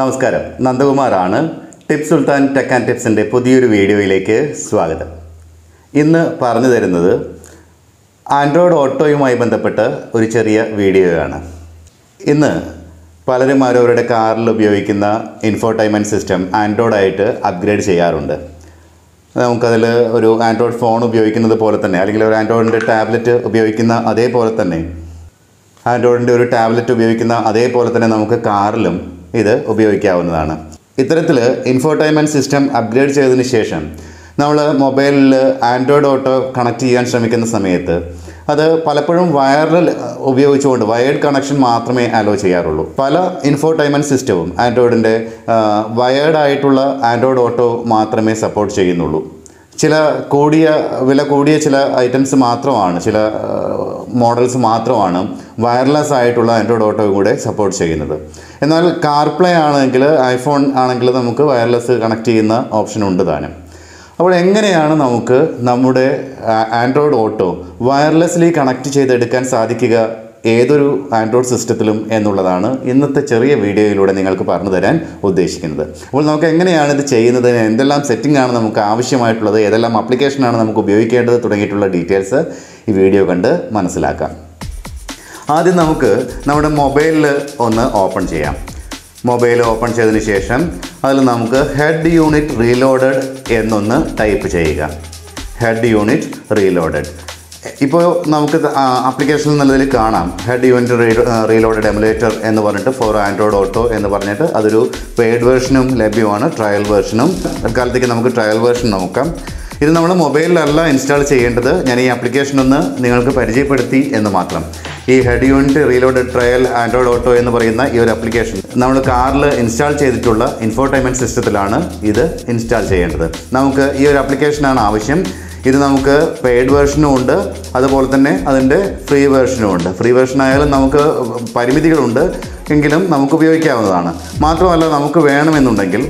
നമസ്കാരം നന്ദകുമാറാണ് tips Sultan tech and ടിപ്സിൻ്റെ പുതിയൊരു വീഡിയോയിലേക്ക് സ്വാഗതം ഇന്ന് പറഞ്ഞു തരുന്നത് ആൻഡ്രോയിഡ് ഓട്ടോയുമായി ബന്ധപ്പെട്ട ഒരു ചെറിയ വീഡിയോയാണ് ഇന്ന് പലരും അവരവരുടെ കാറിൽ ഉപയോഗിക്കുന്ന ഇൻഫോടൈൻമെൻറ്റ് സിസ്റ്റം ആൻഡ്രോയിഡായിട്ട് അപ്ഗ്രേഡ് ചെയ്യാറുണ്ട് നമുക്കതിൽ ഒരു ആൻഡ്രോയിഡ് ഫോൺ ഉപയോഗിക്കുന്നത് പോലെ തന്നെ അല്ലെങ്കിൽ ഒരു ആൻഡ്രോയിഡിൻ്റെ ടാബ്ലറ്റ് ഉപയോഗിക്കുന്ന അതേപോലെ തന്നെ ആൻഡ്രോയിഡിൻ്റെ ഒരു ടാബ്ലറ്റ് ഉപയോഗിക്കുന്ന അതേപോലെ തന്നെ നമുക്ക് കാറിലും ഇത് ഉപയോഗിക്കാവുന്നതാണ് ഇത്തരത്തിൽ ഇൻഫോടൈൻമെൻറ്റ് സിസ്റ്റം അപ്ഗ്രേഡ് ചെയ്തതിന് ശേഷം നമ്മൾ മൊബൈലിൽ ആൻഡ്രോയിഡ് ഓട്ടോ കണക്ട് ചെയ്യാൻ ശ്രമിക്കുന്ന സമയത്ത് അത് പലപ്പോഴും വയറിൽ ഉപയോഗിച്ചുകൊണ്ട് വയേർഡ് കണക്ഷൻ മാത്രമേ അലോ ചെയ്യാറുള്ളൂ പല ഇൻഫോടൈൻമെൻറ്റ് സിസ്റ്റവും ആൻഡ്രോയിഡിൻ്റെ വയേർഡ് ആയിട്ടുള്ള ആൻഡ്രോയിഡ് ഓട്ടോ മാത്രമേ സപ്പോർട്ട് ചെയ്യുന്നുള്ളൂ ചില കൂടിയ വില കൂടിയ ചില ഐറ്റംസ് മാത്രമാണ് ചില മോഡൽസ് മാത്രമാണ് വയർലെസ് ആയിട്ടുള്ള ആൻഡ്രോയിഡ് ഓട്ടോ കൂടെ സപ്പോർട്ട് ചെയ്യുന്നത് എന്നാൽ കാർപ്ലേ ആണെങ്കിൽ ഐഫോൺ ആണെങ്കിൽ നമുക്ക് വയർലെസ് കണക്ട് ചെയ്യുന്ന ഓപ്ഷൻ ഉണ്ട് താനും അപ്പോൾ എങ്ങനെയാണ് നമുക്ക് നമ്മുടെ ആൻഡ്രോയിഡ് ഓട്ടോ വയർലെസ്ലി കണക്ട് ചെയ്തെടുക്കാൻ സാധിക്കുക ഏതൊരു ആൻഡ്രോയിഡ് സിസ്റ്റത്തിലും എന്നുള്ളതാണ് ഇന്നത്തെ ചെറിയ വീഡിയോയിലൂടെ നിങ്ങൾക്ക് പറഞ്ഞു തരാൻ ഉദ്ദേശിക്കുന്നത് അപ്പോൾ നമുക്ക് എങ്ങനെയാണ് ഇത് ചെയ്യുന്നത് എന്തെല്ലാം സെറ്റിംഗ് ആണ് നമുക്ക് ആവശ്യമായിട്ടുള്ളത് ഏതെല്ലാം ആപ്ലിക്കേഷനാണ് നമുക്ക് ഉപയോഗിക്കേണ്ടത് തുടങ്ങിയിട്ടുള്ള ഡീറ്റെയിൽസ് ഈ വീഡിയോ കണ്ട് മനസ്സിലാക്കാം ആദ്യം നമുക്ക് നമ്മുടെ മൊബൈലിൽ ഒന്ന് ഓപ്പൺ ചെയ്യാം മൊബൈൽ ഓപ്പൺ ചെയ്തതിന് ശേഷം അതിൽ നമുക്ക് ഹെഡ് യൂണിറ്റ് റീലോഡഡ് എന്നൊന്ന് ടൈപ്പ് ചെയ്യുക ഹെഡ് യൂണിറ്റ് റീലോഡഡ് ഇപ്പോൾ നമുക്ക് ആപ്ലിക്കേഷനിൽ നിന്നതിൽ കാണാം ഹെഡ് യൂണിറ്റ് റീലോഡഡ് എമുലേറ്റർ എന്ന് പറഞ്ഞിട്ട് ഫോർ ആൻഡ്രോയിഡ് ഓട്ടോ എന്ന് പറഞ്ഞിട്ട് അതൊരു പെയ്ഡ് വേർഷനും ലഭ്യമാണ് ട്രയൽ വേർഷനും തൽക്കാലത്തേക്ക് നമുക്ക് ട്രയൽ വേർഷൻ നോക്കാം ഇത് നമ്മൾ മൊബൈലിലല്ല ഇൻസ്റ്റാൾ ചെയ്യേണ്ടത് ഞാൻ ഈ ആപ്ലിക്കേഷൻ ഒന്ന് നിങ്ങൾക്ക് പരിചയപ്പെടുത്തി എന്ന് മാത്രം ഈ head unit reload trial Android auto എന്ന് പറയുന്ന ഈ ഒരു ആപ്ലിക്കേഷൻ നമ്മൾ കാറിൽ ഇൻസ്റ്റാൾ ചെയ്തിട്ടുള്ള ഇൻഫോർടൈൻമെൻറ്റ് സിസ്റ്റത്തിലാണ് ഇത് ഇൻസ്റ്റാൾ ചെയ്യേണ്ടത് നമുക്ക് ഈ ഒരു ആപ്ലിക്കേഷനാണ് ആവശ്യം ഇത് നമുക്ക് പെയ്ഡ് വേർഷനും ഉണ്ട് അതുപോലെ തന്നെ അതിൻ്റെ ഫ്രീ വേർഷനും ഉണ്ട് ഫ്രീ വേർഷൻ ആയാലും നമുക്ക് പരിമിതികളുണ്ട് എങ്കിലും നമുക്ക് ഉപയോഗിക്കാവുന്നതാണ് മാത്രമല്ല നമുക്ക് വേണമെന്നുണ്ടെങ്കിൽ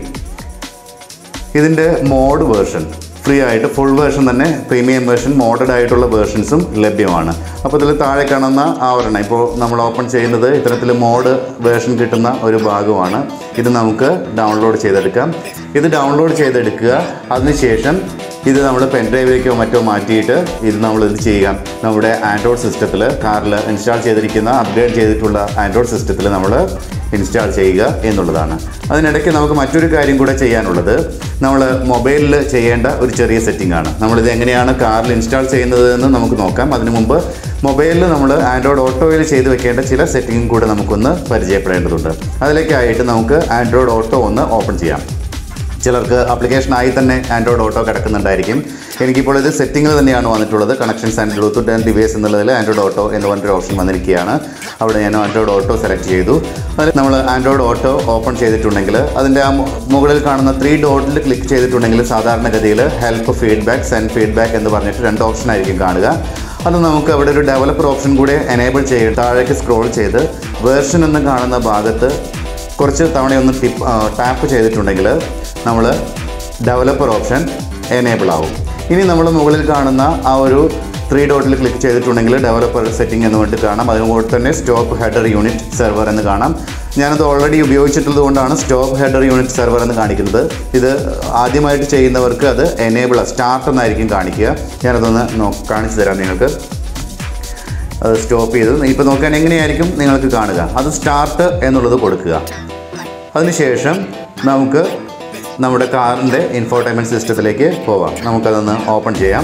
ഇതിൻ്റെ മോഡ് വേർഷൻ ഫ്രീ ആയിട്ട് ഫുൾ വേർഷൻ തന്നെ പ്രീമിയം വേർഷൻ മോഡഡ് ആയിട്ടുള്ള വേർഷൻസും ലഭ്യമാണ് അപ്പോൾ ഇതിൽ താഴെ കാണുന്ന ആ ഒരെണ്ണം ഇപ്പോൾ നമ്മൾ ഓപ്പൺ ചെയ്യുന്നത് ഇത്തരത്തിൽ മോഡ് വേർഷൻ കിട്ടുന്ന ഒരു ഭാഗമാണ് ഇത് നമുക്ക് ഡൗൺലോഡ് ചെയ്തെടുക്കാം ഇത് ഡൗൺലോഡ് ചെയ്തെടുക്കുക അതിനുശേഷം ഇത് നമ്മൾ പെൻഡ്രൈവിലേക്കോ മറ്റോ മാറ്റിയിട്ട് ഇത് നമ്മൾ ഇത് ചെയ്യുക നമ്മുടെ ആൻഡ്രോയിഡ് സിസ്റ്റത്തിൽ കാറിൽ ഇൻസ്റ്റാൾ ചെയ്തിരിക്കുന്ന അപ്ഗ്രേഡ് ചെയ്തിട്ടുള്ള ആൻഡ്രോയിഡ് സിസ്റ്റത്തിൽ നമ്മൾ ഇൻസ്റ്റാൾ ചെയ്യുക എന്നുള്ളതാണ് അതിനിടയ്ക്ക് നമുക്ക് മറ്റൊരു കാര്യം കൂടെ ചെയ്യാനുള്ളത് നമ്മൾ മൊബൈലിൽ ചെയ്യേണ്ട ഒരു ചെറിയ സെറ്റിംഗ് ആണ് നമ്മളിത് എങ്ങനെയാണ് കാറിൽ ഇൻസ്റ്റാൾ ചെയ്യുന്നത് എന്ന് നമുക്ക് നോക്കാം അതിനു മുമ്പ് മൊബൈലിൽ നമ്മൾ ആൻഡ്രോയിഡ് ഓട്ടോയിൽ ചെയ്ത് വെക്കേണ്ട ചില സെറ്റിംഗും കൂടെ നമുക്കൊന്ന് പരിചയപ്പെടേണ്ടതുണ്ട് അതിലേക്കായിട്ട് നമുക്ക് ആൻഡ്രോയിഡ് ഓട്ടോ ഒന്ന് ഓപ്പൺ ചെയ്യാം ചിലർക്ക് ആപ്ലിക്കേഷനായി തന്നെ ആൻഡ്രോയിഡ് ഓട്ടോ കിടക്കുന്നുണ്ടായിരിക്കും എനിക്കിപ്പോൾ ഇത് സെറ്റിങ്ങിൽ തന്നെയാണ് വന്നിട്ടുള്ളത് connections and Bluetooth and device എന്നുള്ളതിൽ ആൻഡ്രോയിഡ് ഓട്ടോ എന്ന് പറഞ്ഞൊരു ഓപ്ഷൻ വന്നിരിക്കുകയാണ് അവിടെ ഞാൻ ആൻഡ്രോയിഡ് ഓട്ടോ സെലക്ട് ചെയ്തു അതിൽ നമ്മൾ ആൻഡ്രോയിഡ് ഓട്ടോ ഓപ്പൺ ചെയ്തിട്ടുണ്ടെങ്കിൽ അതിൻ്റെ ആ മുകളിൽ കാണുന്ന ത്രീ ഡോട്ടിൽ ക്ലിക്ക് ചെയ്തിട്ടുണ്ടെങ്കിൽ സാധാരണഗതിയിൽ ഹെൽപ്പ് ഫീഡ്ബാക്ക് സെൻഡ് ഫീഡ്ബാക്ക് എന്ന് പറഞ്ഞിട്ട് രണ്ട് ഓപ്ഷൻ ആയിരിക്കും കാണുക അത് നമുക്ക് അവിടെ ഒരു ഡെവലപ്പർ ഓപ്ഷൻ കൂടെ എനേബിൾ ചെയ്ത് താഴേക്ക് സ്ക്രോൾ ചെയ്ത് വേർഷൻ എന്ന് കാണുന്ന ഭാഗത്ത് കുറച്ച് തവണയൊന്ന് ടിപ്പ് ടാപ്പ് ചെയ്തിട്ടുണ്ടെങ്കിൽ നമ്മൾ ഡെവലപ്പർ ഓപ്ഷൻ എനേബിൾ ആവും ഇനി നമ്മൾ മുകളിൽ കാണുന്ന ആ ഒരു ത്രീ ഡോട്ടിൽ ക്ലിക്ക് ചെയ്തിട്ടുണ്ടെങ്കിൽ ഡെവലപ്പർ സെറ്റിംഗ് എന്ന് വേണ്ടി കാണാം അതിനുകൂടെ തന്നെ സ്റ്റോപ്പ് ഹെഡർ യൂണിറ്റ് സെർവർ എന്ന് കാണാം ഞാനത് ഓൾറെഡി ഉപയോഗിച്ചിട്ടുള്ളത് കൊണ്ടാണ് സ്റ്റോപ്പ് ഹെഡർ യൂണിറ്റ് സെർവർ എന്ന് കാണിക്കുന്നത് ഇത് ആദ്യമായിട്ട് ചെയ്യുന്നവർക്ക് അത് എനേബിൾ സ്റ്റാർട്ട് എന്നായിരിക്കും കാണിക്കുക ഞാനതൊന്ന് നോ കാണിച്ചു തരാം നിങ്ങൾക്ക് അത് സ്റ്റോപ്പ് ചെയ്ത് ഇപ്പോൾ നോക്കാൻ എങ്ങനെയായിരിക്കും നിങ്ങൾക്ക് കാണുക അത് സ്റ്റാർട്ട് എന്നുള്ളത് കൊടുക്കുക അതിനുശേഷം നമുക്ക് നമ്മുടെ കാറിൻ്റെ ഇൻഫോർടൈൻമെൻറ്റ് സിസ്റ്റത്തിലേക്ക് പോവാം നമുക്കതൊന്ന് ഓപ്പൺ ചെയ്യാം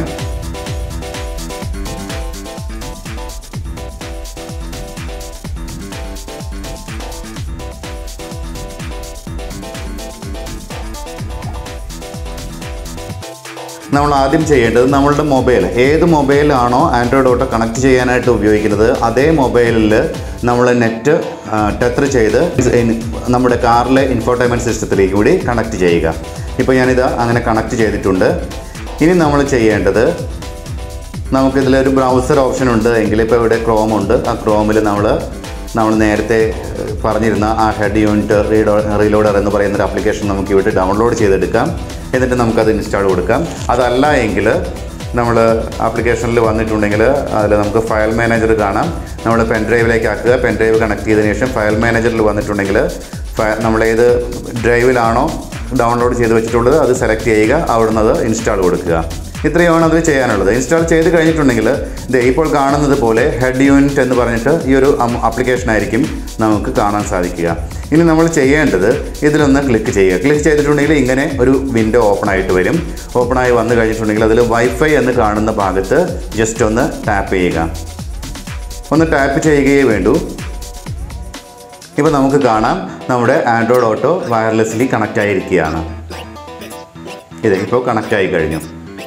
നമ്മൾ ആദ്യം ചെയ്യേണ്ടത് നമ്മളുടെ മൊബൈൽ ഏത് മൊബൈലാണോ ആൻഡ്രോയിഡ് ഓട്ടോ കണക്ട് ചെയ്യാനായിട്ട് ഉപയോഗിക്കുന്നത് അതേ മൊബൈലിൽ നമ്മൾ നെറ്റ് ടെത്ര ചെയ്ത് നമ്മുടെ കാറിലെ ഇൻഫോർടൈൻമെൻറ്റ് സിസ്റ്റത്തിലേക്ക് കൂടി കണക്ട് ചെയ്യുക ഇപ്പോൾ ഞാനിത് അങ്ങനെ കണക്ട് ചെയ്തിട്ടുണ്ട് ഇനി നമ്മൾ ചെയ്യേണ്ടത് നമുക്കിതിലൊരു ബ്രൗസർ ഓപ്ഷൻ ഉണ്ട് എങ്കിൽ ഇപ്പോൾ ഇവിടെ ക്രോം ഉണ്ട് ആ ക്രോമിൽ നമ്മൾ നമ്മൾ നേരത്തെ ഏഹ്, പറഞ്ഞിരുന്ന ആ ഹെഡ് യൂണിറ്റ് റീഡോ റീലോഡർ എന്ന് പറയുന്ന ഒരു ആപ്ലിക്കേഷൻ നമുക്ക് ഇവിടെ ഡൗൺലോഡ് ചെയ്തെടുക്കാം എന്നിട്ട് നമുക്കത് ഇൻസ്റ്റാൾ കൊടുക്കാം അതല്ല എങ്കിൽ നമ്മൾ ആപ്ലിക്കേഷനിൽ വന്നിട്ടുണ്ടെങ്കിൽ അതിൽ നമുക്ക് ഫയൽ മാനേജർ കാണാം നമ്മൾ പെൻ ഡ്രൈവിലേക്ക് ആക്കുക പെൻ ഡ്രൈവ് കണക്ട് ചെയ്തതിന് ശേഷം ഫയൽ മാനേജറിൽ വന്നിട്ടുണ്ടെങ്കിൽ ഫ- നമ്മളേത് ഡ്രൈവിലാണോ ഡൗൺലോഡ് ചെയ്ത് വെച്ചിട്ടുള്ളത് അത് സെലക്ട് ചെയ്യുക അവിടുന്ന് അത് ഇൻസ്റ്റാൾ കൊടുക്കുക ഇത്രയുമാണ് അതിൽ ചെയ്യാനുള്ളത് ഇൻസ്റ്റാൾ ചെയ്ത് കഴിഞ്ഞിട്ടുണ്ടെങ്കിൽ ഇത് ഇപ്പോൾ കാണുന്നത് പോലെ ഹെഡ് യൂണിറ്റ് എന്ന് പറഞ്ഞിട്ട് ഈ ഒരു ആപ്ലിക്കേഷൻ ആയിരിക്കും നമുക്ക് കാണാൻ സാധിക്കുക ഇനി നമ്മൾ ചെയ്യേണ്ടത് ഇതിലൊന്ന് ക്ലിക്ക് ചെയ്യുക ക്ലിക്ക് ചെയ്തിട്ടുണ്ടെങ്കിൽ ഇങ്ങനെ ഒരു വിൻഡോ ഓപ്പൺ ആയിട്ട് വരും ഓപ്പൺ ആയി വന്നു കഴിഞ്ഞിട്ടുണ്ടെങ്കിൽ അതിൽ വൈഫൈ എന്ന് കാണുന്ന ഭാഗത്ത് ജസ്റ്റ് ഒന്ന് ടാപ്പ് ചെയ്യുക ഒന്ന് ടാപ്പ് ചെയ്യുകയേ വേണ്ടൂ ഇപ്പോൾ നമുക്ക് കാണാം നമ്മുടെ ആൻഡ്രോയിഡ് ഓട്ടോ വയർലെസ്ലി കണക്റ്റ് ആയിരിക്കുകയാണ് ഇത് ഇപ്പോൾ കണക്റ്റ് ആയി കഴിഞ്ഞു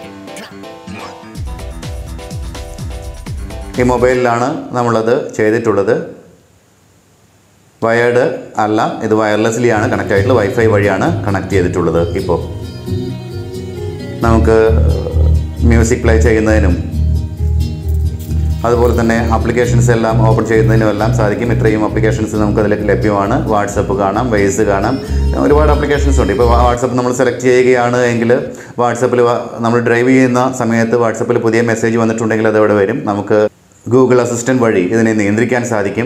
ഈ മൊബൈലിലാണ് നമ്മളത് ചെയ്തിട്ടുള്ളത് വയേർഡ് അല്ല ഇത് വയർലെസ്ലി ആണ് കണക്റ്റ് ആയിട്ടുള്ളത് വൈഫൈ വഴിയാണ് കണക്ട് ചെയ്തിട്ടുള്ളത് ഇപ്പോൾ നമുക്ക് മ്യൂസിക് പ്ലേ ചെയ്യുന്നതിനും അതുപോലെ തന്നെ ആപ്ലിക്കേഷൻസ് എല്ലാം ഓപ്പൺ ചെയ്യുന്നതിനും എല്ലാം സാധിക്കും ഇത്രയും ആപ്ലിക്കേഷൻസ് നമുക്ക് അതിലേക്ക് ലഭ്യമാണ് വാട്സപ്പ് കാണാം വൈസ് കാണാം ഒരുപാട് ആപ്ലിക്കേഷൻസ് ഉണ്ട് ഇപ്പോൾ വാട്സപ്പ് നമ്മൾ സെലക്ട് ചെയ്യുകയാണ് എങ്കിൽ വാട്സപ്പിൽ നമ്മൾ ഡ്രൈവ് ചെയ്യുന്ന സമയത്ത് വാട്സപ്പിൽ പുതിയ മെസ്സേജ് വന്നിട്ടുണ്ടെങ്കിൽ അത് അവിടെ വരും നമുക്ക് ഗൂഗിൾ അസിസ്റ്റൻറ്റ് വഴി ഇതിനെ നിയന്ത്രിക്കാൻ സാധിക്കും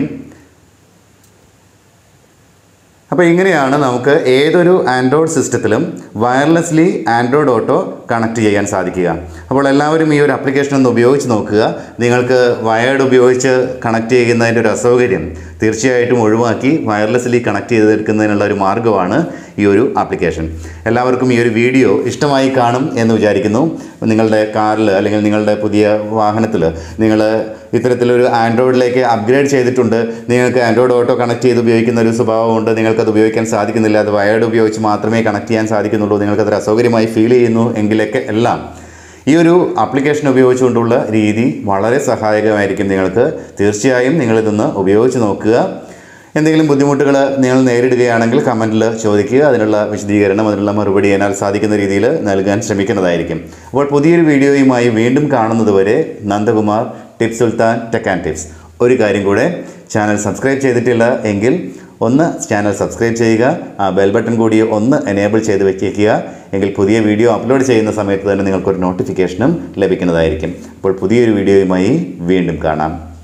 അപ്പോൾ ഇങ്ങനെയാണ് നമുക്ക് ഏതൊരു ആൻഡ്രോയിഡ് സിസ്റ്റത്തിലും വയർലെസ്ലി ആൻഡ്രോയിഡ് ഓട്ടോ കണക്ട് ചെയ്യാൻ സാധിക്കുക അപ്പോൾ എല്ലാവരും ഈ ഒരു ആപ്ലിക്കേഷൻ ഒന്ന് ഉപയോഗിച്ച് നോക്കുക നിങ്ങൾക്ക് വയേർഡ് ഉപയോഗിച്ച് കണക്ട് ചെയ്യുന്നതിൻ്റെ ഒരു അസൗകര്യം തീർച്ചയായിട്ടും ഒഴിവാക്കി വയർലെസ്ലി കണക്ട് ചെയ്തെടുക്കുന്നതിനുള്ള ഒരു മാർഗ്ഗമാണ് ഈ ഒരു ആപ്ലിക്കേഷൻ എല്ലാവർക്കും ഈ ഒരു വീഡിയോ ഇഷ്ടമായി കാണും എന്ന് വിചാരിക്കുന്നു നിങ്ങളുടെ കാറിൽ അല്ലെങ്കിൽ നിങ്ങളുടെ പുതിയ വാഹനത്തിൽ നിങ്ങൾ ഇത്തരത്തിലൊരു ആൻഡ്രോയിഡിലേക്ക് അപ്ഗ്രേഡ് ചെയ്തിട്ടുണ്ട് നിങ്ങൾക്ക് ആൻഡ്രോയിഡ് ഓട്ടോ കണക്ട് ചെയ്ത് ഉപയോഗിക്കുന്ന ഒരു സ്വഭാവമുണ്ട് നിങ്ങൾക്കത് ഉപയോഗിക്കാൻ സാധിക്കുന്നില്ല അത് വയേർഡ് ഉപയോഗിച്ച് മാത്രമേ കണക്ട് ചെയ്യാൻ സാധിക്കുന്നുള്ളൂ നിങ്ങൾക്കത് അസൗകര്യമായി ഫീൽ ചെയ്യുന്നു എങ്കിലൊക്കെ എല്ലാം ഈ ഒരു ആപ്ലിക്കേഷൻ ഉപയോഗിച്ചുകൊണ്ടുള്ള രീതി വളരെ സഹായകമായിരിക്കും നിങ്ങൾക്ക് തീർച്ചയായും നിങ്ങളിതൊന്ന് ഉപയോഗിച്ച് നോക്കുക എന്തെങ്കിലും ബുദ്ധിമുട്ടുകൾ നിങ്ങൾ നേരിടുകയാണെങ്കിൽ കമൻറ്റിൽ ചോദിക്കുക അതിനുള്ള വിശദീകരണം അതിനുള്ള മറുപടി എന്നാൽ സാധിക്കുന്ന രീതിയിൽ നൽകാൻ ശ്രമിക്കുന്നതായിരിക്കും അപ്പോൾ പുതിയൊരു വീഡിയോയുമായി വീണ്ടും കാണുന്നതുവരെ Nandakumar tips Sultan tech and tips ഒരു കാര്യം കൂടെ ചാനൽ സബ്സ്ക്രൈബ് ചെയ്തിട്ടില്ല എങ്കിൽ ഒന്ന് ചാനൽ സബ്സ്ക്രൈബ് ചെയ്യുക ആ ബെൽ ബട്ടൺ കൂടി ഒന്ന് എനേബിൾ ചെയ്ത് വെച്ചേക്കുക എങ്കിൽ പുതിയ വീഡിയോ അപ്ലോഡ് ചെയ്യുന്ന സമയത്ത് തന്നെ നിങ്ങൾക്കൊരു നോട്ടിഫിക്കേഷനും ലഭിക്കുന്നതായിരിക്കും അപ്പോൾ പുതിയൊരു വീഡിയോയുമായി വീണ്ടും കാണാം